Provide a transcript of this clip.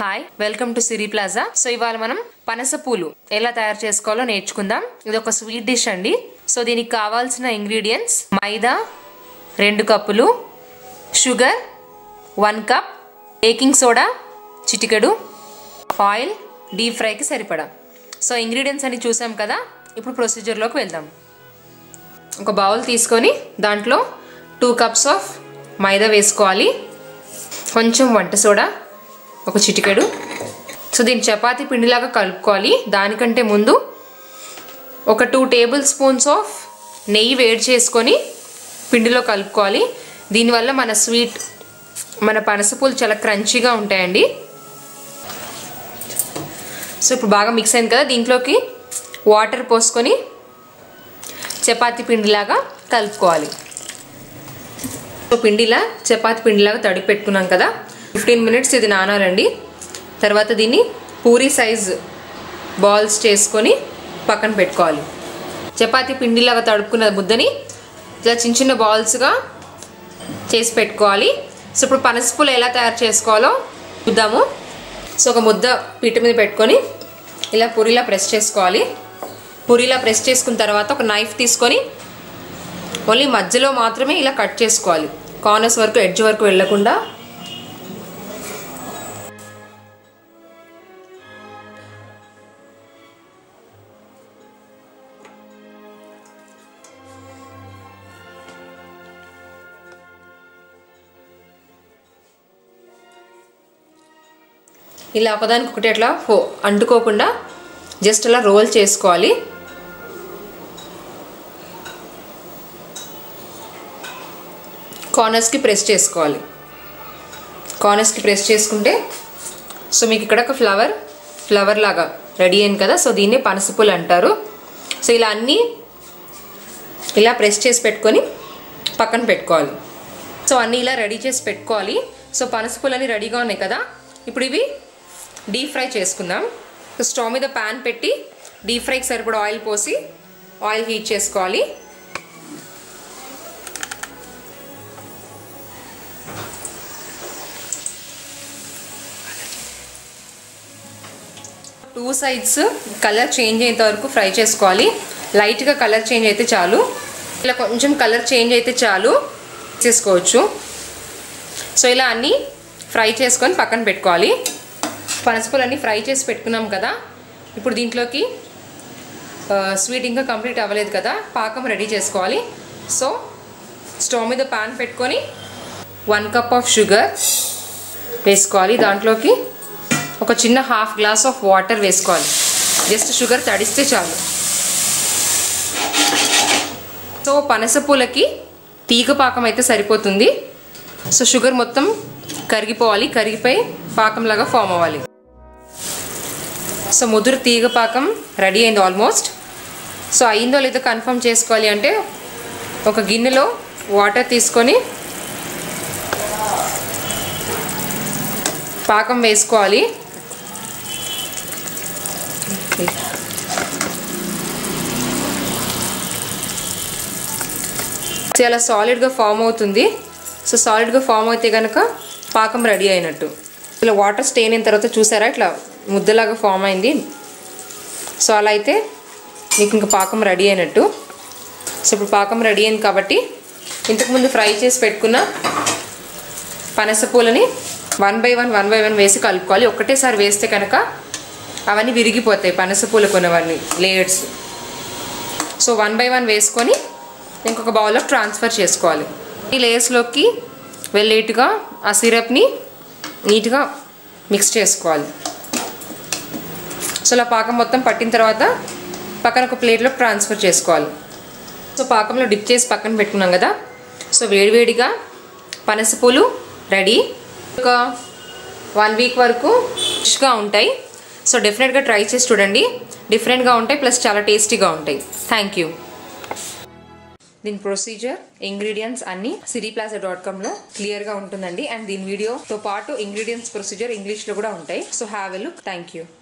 hi welcome to Siri plaza so ఇవాళ మనం పనస పూలు ఎలా తయారు చేసుకోవాలో నేర్చుకుందాం ఇది ఒక స్వీట్ డిష్ అండి సో దీనికి కావాల్సిన ఇంగ్రీడియంట్స్ మైదా రెండు కప్పులు sugar one cup baking soda చిటికెడు ఆయిల్ డీప్ ఫ్రైకి సరిపడా సో ఇంగ్రీడియంట్స్ అన్ని చూసాం కదా ఇప్పుడు ప్రొసీజర్లోకి వెళ్దాం ఒక బౌల్ తీసుకొని దాంట్లో టూ కప్స్ ఆఫ్ మైదా వేసుకోవాలి కొంచెం వంట సోడా ఒక చిటికెడు సో దీన్ని చపాతీ పిండిలాగా కలుపుకోవాలి దానికంటే ముందు ఒక టూ టేబుల్ స్పూన్స్ ఆఫ్ నెయ్యి వేడి చేసుకొని పిండిలో కలుపుకోవాలి దీనివల్ల మన స్వీట్ మన పనసపూలు చాలా క్రంచీగా ఉంటాయండి సో ఇప్పుడు బాగా మిక్స్ అయింది కదా దీంట్లోకి వాటర్ పోసుకొని చపాతీ పిండిలాగా కలుపుకోవాలి సో పిండిలా చపాతి పిండిలాగా తడిపి పెట్టుకున్నాం కదా ఫిఫ్టీన్ మినిట్స్ ఇది నానాలండి తర్వాత దీన్ని పూరి సైజ్ బాల్స్ చేసుకొని పక్కన పెట్టుకోవాలి చపాతీ పిండిలాగా తడుపుకున్న ముద్దని ఇలా చిన్న చిన్న బాల్స్గా చేసి పెట్టుకోవాలి సో ఇప్పుడు పనసపూలు ఎలా తయారు చేసుకోవాలో చూద్దాము సో ఒక ముద్ద పీట మీద పెట్టుకొని ఇలా పూరిలా ప్రెస్ చేసుకోవాలి పూరిలా ప్రెస్ చేసుకున్న తర్వాత ఒక నైఫ్ తీసుకొని ఓన్లీ మధ్యలో మాత్రమే ఇలా కట్ చేసుకోవాలి కార్నర్స్ వరకు ఎడ్జ్ వరకు వెళ్ళకుండా ఇలా ఒకదానికి ఒకటి అట్లా హో అంటుకోకుండా జస్ట్ అలా రోల్ చేసుకోవాలి కార్నర్స్కి ప్రెస్ చేసుకోవాలి కార్నర్స్కి ప్రెస్ చేసుకుంటే సో మీకు ఇక్కడ ఒక ఫ్లవర్ ఫ్లవర్ లాగా రెడీ అయింది కదా సో దీన్ని పనసపూలు అంటారు సో ఇలా అన్నీ ఇలా ప్రెస్ చేసి పెట్టుకొని పక్కన పెట్టుకోవాలి సో అన్నీ ఇలా రెడీ చేసి పెట్టుకోవాలి సో పనసపూలు అన్నీ రెడీగా ఉన్నాయి కదా ఇప్పుడు ఇవి డీప్ ఫ్రై చేసుకుందాం సో స్టవ్ మీద ప్యాన్ పెట్టి డీప్ ఫ్రైకి సరిపడా ఆయిల్ పోసి ఆయిల్ హీట్ చేసుకోవాలి టూ సైడ్స్ కలర్ చేంజ్ అయ్యేంత వరకు ఫ్రై చేసుకోవాలి లైట్గా కలర్ చేంజ్ అయితే చాలు ఇలా కొంచెం కలర్ చేంజ్ అయితే చాలు చేసుకోవచ్చు సో ఇలా అన్నీ ఫ్రై చేసుకొని పక్కన పెట్టుకోవాలి పనసపూలు అన్నీ ఫ్రై చేసి పెట్టుకున్నాం కదా ఇప్పుడు దీంట్లోకి స్వీట్ ఇంకా కంప్లీట్ అవ్వలేదు కదా పాకం రెడీ చేసుకోవాలి సో స్టవ్ మీద పాన్ పెట్టుకొని వన్ కప్ ఆఫ్ షుగర్ వేసుకోవాలి దాంట్లోకి ఒక చిన్న హాఫ్ గ్లాస్ ఆఫ్ వాటర్ వేసుకోవాలి జస్ట్ షుగర్ తడిస్తే చాలు సో పనస పూలకి తీగ పాకం అయితే సరిపోతుంది సో షుగర్ మొత్తం కరిగిపోవాలి కరిగిపోయి పాకంలాగా ఫామ్ అవ్వాలి సో ముదురు తీగ పాకం రెడీ అయింది ఆల్మోస్ట్ సో అయిందో లేదో కన్ఫర్మ్ చేసుకోవాలి అంటే ఒక గిన్నెలో వాటర్ తీసుకొని పాకం వేసుకోవాలి చాలా సాలిడ్గా ఫామ్ అవుతుంది సో సాలిడ్గా ఫామ్ అయితే కనుక పాకం రెడీ అయినట్టు ఇలా వాటర్ స్టెయిన్ అయిన తర్వాత చూసారా ఇట్లా ముద్దలాగా ఫామ్ అయింది సో అలా అయితే మీకు ఇంకా పాకం రెడీ అయినట్టు సో ఇప్పుడు పాకం రెడీ అయింది కాబట్టి ఇంతకుముందు ఫ్రై చేసి పెట్టుకున్న పనస పూలని one by one one by one వేసి కలుపుకోవాలి ఒక్కటేసారి వేస్తే కనుక అవన్నీ విరిగిపోతాయి పనస పూలు కొన్నవన్నీ layers so one by one వేసుకొని ఇంకొక బౌల్లోకి ట్రాన్స్ఫర్ చేసుకోవాలి ఈ లేయర్స్లోకి వెళ్ళేట్టుగా ఆ సిరప్ని నీట్గా మిక్స్ చేసుకోవాలి సో ఇలా పాకం మొత్తం పట్టిన తర్వాత పక్కన ఒక ప్లేట్లో ట్రాన్స్ఫర్ చేసుకోవాలి సో పాకంలో డిప్ చేసి పక్కన పెట్టుకున్నాం కదా సో వేడివేడిగా పనసపూలు రెడీ ఒక వన్ వీక్ వరకు ఫ్రెష్గా ఉంటాయి సో డెఫినెట్గా ట్రై చేసి చూడండి డిఫరెంట్గా ఉంటాయి ప్లస్ చాలా టేస్టీగా ఉంటాయి థ్యాంక్ యూ దీని ప్రొసీజర్ ఇంగ్రీడియంట్స్ అన్ని సిరీ ప్లాజా డాట్ కామ్లో క్లియర్గా ఉంటుందండి అండ్ దీని వీడియోతో పాటు ఇంగ్రీడియంట్స్ ప్రొసీజర్ ఇంగ్లీష్లో కూడా ఉంటాయి so have a look thank you